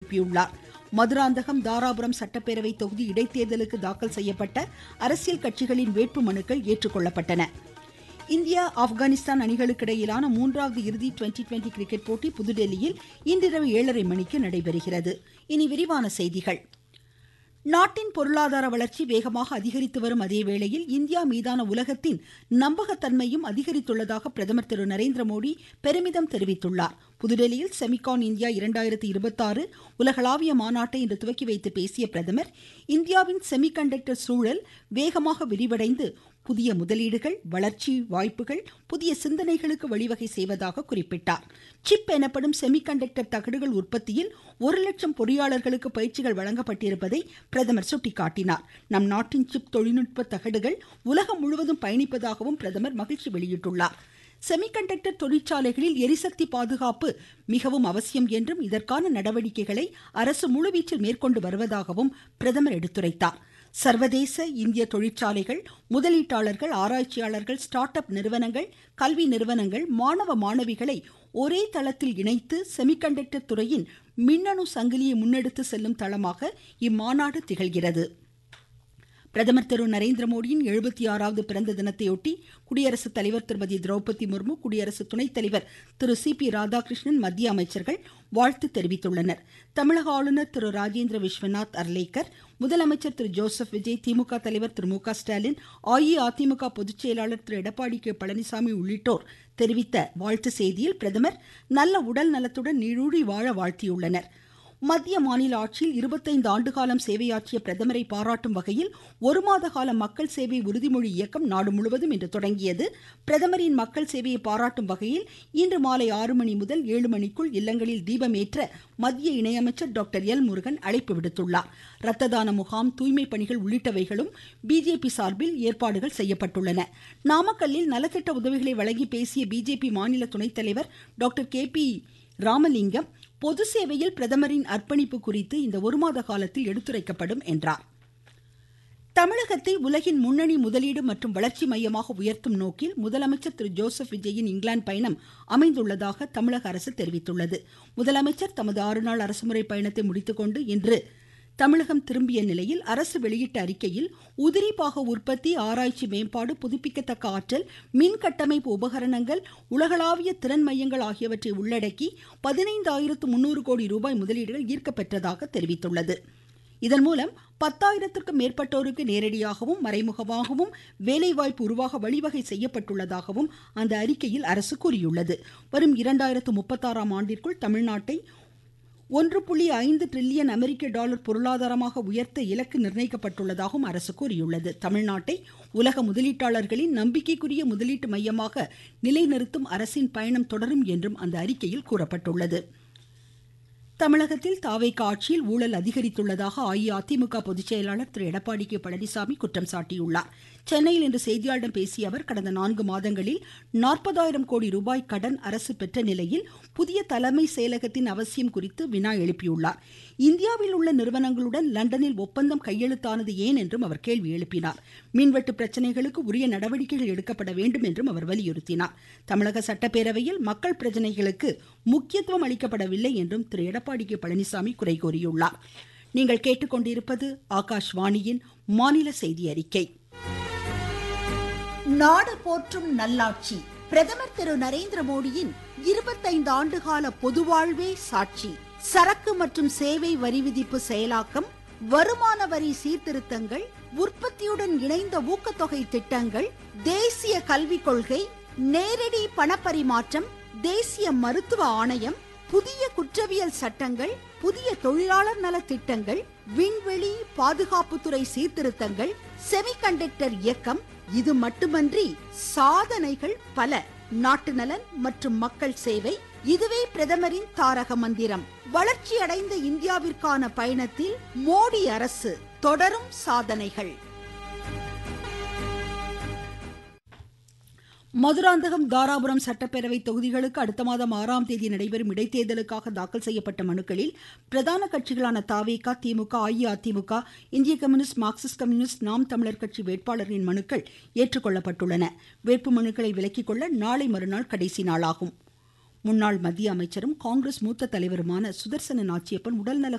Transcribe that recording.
எழுப்பியுள்ளார் மதுராந்தகம் தாராபுரம் சட்டப்பேரவை தொகுதி இடைத்தேர்தலுக்கு தாக்கல் செய்யப்பட்ட அரசியல் கட்சிகளின் வேட்பு மனுக்கள் ஏற்றுக்கொள்ளப்பட்டன இந்தியா ஆப்கானிஸ்தான் அணிகளுக்கு இடையிலான மூன்றாவது இறுதி டுவெண்டி டுவெண்டி கிரிக்கெட் போட்டி புதுடெல்லியில் இன்றிரவு ஏழரை மணிக்கு நடைபெறுகிறது இனி விரிவான செய்திகள் நாட்டின் பொருளாதார வளர்ச்சி வேகமாக அதிகரித்து வரும் அதே வேளையில் இந்தியா மீதான உலகத்தின் நம்பகத்தன்மையும் அதிகரித்துள்ளதாக பிரதமர் திரு நரேந்திர மோடி பெருமிதம் தெரிவித்துள்ளார் புதுடெல்லியில் செமிகான் இந்தியா இரண்டாயிரத்தி இருபத்தாறு உலகளாவிய மாநாட்டை இன்று துவக்கி வைத்து பேசிய பிரதமர் இந்தியாவின் செமிகண்டக்டர் சூழல் வேகமாக விரிவடைந்து புதிய முதலீடுகள் வளர்ச்சி வாய்ப்புகள் புதிய சிந்தனைகளுக்கு வழிவகை செய்வதாக குறிப்பிட்டார் சிப் எனப்படும் செமிகண்டக்டர் தகடுகள் உற்பத்தியில் ஒரு லட்சம் பொறியாளர்களுக்கு பயிற்சிகள் வழங்கப்பட்டிருப்பதை பிரதமர் சுட்டிக்காட்டினார் நம் நாட்டின் சிப் தொழில்நுட்ப தகடுகள் உலகம் முழுவதும் பயணிப்பதாகவும் பிரதமர் மகிழ்ச்சி வெளியிட்டுள்ளார் செமிகண்டக்டர் தொழிற்சாலைகளில் எரிசக்தி பாதுகாப்பு மிகவும் அவசியம் என்றும் இதற்கான நடவடிக்கைகளை அரசு முழுவீச்சில் மேற்கொண்டு வருவதாகவும் பிரதமர் எடுத்துரைத்தார் சர்வதேச இந்திய தொழிற்சாலைகள் முதலீட்டாளர்கள் ஆராய்ச்சியாளர்கள் ஸ்டார்ட் அப் நிறுவனங்கள் கல்வி நிறுவனங்கள் மாணவ மாணவிகளை ஒரே தளத்தில் இணைத்து செமிகண்டக்டர் துறையின் மின்னணு சங்கிலியை முன்னெடுத்து செல்லும் தளமாக இம்மாநாடு திகழ்கிறது பிரதமர் திரு நரேந்திர மோடியின் எழுபத்தி ஆறாவது பிறந்த தினத்தையொட்டி குடியரசுத் தலைவர் திருமதி திரௌபதி முர்மு குடியரசு துணைத் தலைவர் திரு சி பி ராதாகிருஷ்ணன் மத்திய அமைச்சர்கள் வாழ்த்து தெரிவித்துள்ளனர் தமிழக ஆளுநர் திரு ராஜேந்திர விஸ்வநாத் அர்லேக்கர் முதலமைச்சர் திரு ஜோசப் விஜய் திமுக தலைவர் திரு மு க ஸ்டாலின் அஇஅதிமுக பொதுச் செயலாளர் திரு எடப்பாடி கே பழனிசாமி உள்ளிட்டோர் தெரிவித்த வாழ்த்து செய்தியில் பிரதமர் நல்ல உடல் நலத்துடன் நீடூழி வாழ வாழ்த்தியுள்ளனர் மத்திய மாநில ஆட்சியில் இருபத்தைந்து ஆண்டுகாலம் சேவையாற்றிய பிரதமரை பாராட்டும் வகையில் ஒரு மாத கால மக்கள் சேவை உறுதிமொழி இயக்கம் நாடு முழுவதும் இன்று தொடங்கியது பிரதமரின் மக்கள் சேவையை பாராட்டும் வகையில் இன்று மாலை ஆறு மணி முதல் ஏழு மணிக்குள் இல்லங்களில் தீபமேற்ற மத்திய இணையமைச்சர் டாக்டர் எல் முருகன் அழைப்பு விடுத்துள்ளார் ரத்த தான முகாம் தூய்மை பணிகள் உள்ளிட்டவைகளும் பிஜேபி சார்பில் ஏற்பாடுகள் செய்யப்பட்டுள்ளன நாமக்கல்லில் நலத்திட்ட உதவிகளை வழங்கி பேசிய பிஜேபி மாநில துணைத் தலைவர் டாக்டர் கே பி ராமலிங்கம் பொது சேவையில் பிரதமரின் அர்ப்பணிப்பு குறித்து இந்த ஒரு மாத காலத்தில் எடுத்துரைக்கப்படும் என்றார் தமிழகத்தை உலகின் முன்னணி முதலீடு மற்றும் வளர்ச்சி மையமாக உயர்த்தும் நோக்கில் முதலமைச்சர் திரு ஜோசப் விஜயின் இங்கிலாந்து பயணம் அமைந்துள்ளதாக தமிழக அரசு தெரிவித்துள்ளது முதலமைச்சர் தமது ஆறு நாள் அரசுமுறை பயணத்தை முடித்துக்கொண்டு இன்று தமிழகம் திரும்பிய நிலையில் அரசு வெளியிட்ட அறிக்கையில் உதிரி பாக உற்பத்தி ஆராய்ச்சி மேம்பாடு புதுப்பிக்கத்தக்க ஆற்றல் மின் கட்டமைப்பு உபகரணங்கள் உலகளாவிய திறன் மையங்கள் ஆகியவற்றை உள்ளடக்கி பதினைந்தாயிரத்து முன்னூறு கோடி ரூபாய் முதலீடுகள் ஈர்க்கப்பெற்றதாக தெரிவித்துள்ளது இதன் மூலம் பத்தாயிரத்திற்கும் மேற்பட்டோருக்கு நேரடியாகவும் மறைமுகமாகவும் வேலைவாய்ப்பு உருவாக வழிவகை செய்யப்பட்டுள்ளதாகவும் அந்த அறிக்கையில் அரசு கூறியுள்ளது வரும் இரண்டாயிரத்து முப்பத்தாறாம் ஆண்டிற்குள் தமிழ்நாட்டை ஒன்று புள்ளி ஐந்து டிரில்லியன் அமெரிக்க டாலர் பொருளாதாரமாக உயர்த்த இலக்கு நிர்ணயிக்கப்பட்டுள்ளதாகவும் அரசு கூறியுள்ளது தமிழ்நாட்டை உலக முதலீட்டாளர்களின் நம்பிக்கைக்குரிய முதலீட்டு மையமாக நிலைநிறுத்தும் அரசின் பயணம் தொடரும் என்றும் அந்த அறிக்கையில் கூறப்பட்டுள்ளது தமிழகத்தில் தாவைக்க ஆட்சியில் ஊழல் அதிகரித்துள்ளதாக அஇஅதிமுக பொதுச் செயலாளர் திரு எடப்பாடி கே பழனிசாமி குற்றம் சாட்டியுள்ளார் சென்னையில் இன்று செய்தியாளர்களிடம் பேசிய அவர் கடந்த நான்கு மாதங்களில் நாற்பதாயிரம் கோடி ரூபாய் கடன் அரசு பெற்ற நிலையில் புதிய தலைமை செயலகத்தின் அவசியம் குறித்து வினா எழுப்பியுள்ளார் இந்தியாவில் உள்ள நிறுவனங்களுடன் லண்டனில் ஒப்பந்தம் கையெழுத்தானது ஏன் என்றும் அவர் கேள்வி எழுப்பினார் மின்வெட்டு பிரச்சனைகளுக்கு உரிய நடவடிக்கைகள் எடுக்கப்பட வேண்டும் என்றும் அவர் வலியுறுத்தினார் தமிழக சட்டப்பேரவையில் மக்கள் பிரச்சனைகளுக்கு முக்கியத்துவம் அளிக்கப்படவில்லை என்றும் திரு எடப்பாடி கே பழனிசாமி குறை கூறியுள்ளார் நீங்கள் கேட்டுக்கொண்டிருப்பது ஆகாஷ்வாணியின் மாநில செய்தி அறிக்கை நாடு போற்றும் நல்லாட்சி பிரதமர் திரு நரேந்திர மோடியின் இருபத்தைந்து ஆண்டுகால பொதுவாழ்வே சாட்சி சரக்கு மற்றும் சேவை வரி விதிப்பு செயலாக்கம் வருமான வரி சீர்திருத்தங்கள் உற்பத்தியுடன் இணைந்த ஊக்கத்தொகை திட்டங்கள் தேசிய கல்விக் கொள்கை நேரடி பணப்பரிமாற்றம் தேசிய மருத்துவ ஆணையம் புதிய குற்றவியல் சட்டங்கள் புதிய தொழிலாளர் நல திட்டங்கள் விண்வெளி பாதுகாப்புத்துறை சீர்திருத்தங்கள் செமிகண்டக்டர் இயக்கம் இது மட்டுமன்றி சாதனைகள் பல நாட்டு நலன் மற்றும் மக்கள் சேவை இதுவே பிரதமரின் தாரக மந்திரம் வளர்ச்சி அடைந்த இந்தியாவிற்கான பயணத்தில் மோடி அரசு தொடரும் சாதனைகள் மதுராந்தகம் தாராபுரம் சட்டப்பேரவை தொகுதிகளுக்கு அடுத்த மாதம் ஆறாம் தேதி நடைபெறும் இடைத்தேர்தலுக்காக தாக்கல் செய்யப்பட்ட மனுக்களில் பிரதான கட்சிகளான தாவேகா திமுக அஇஅதிமுக இந்திய கம்யூனிஸ்ட் மார்க்சிஸ்ட் கம்யூனிஸ்ட் நாம் தமிழர் கட்சி வேட்பாளர்களின் மனுக்கள் ஏற்றுக்கொள்ளப்பட்டுள்ளன வேட்பு மனுக்களை விலக்கிக் கொள்ள நாளை மறுநாள் கடைசி நாளாகும் முன்னாள் மத்திய அமைச்சரும் காங்கிரஸ் மூத்த தலைவருமான சுதர்சன நாச்சியப்பன் உடல்நல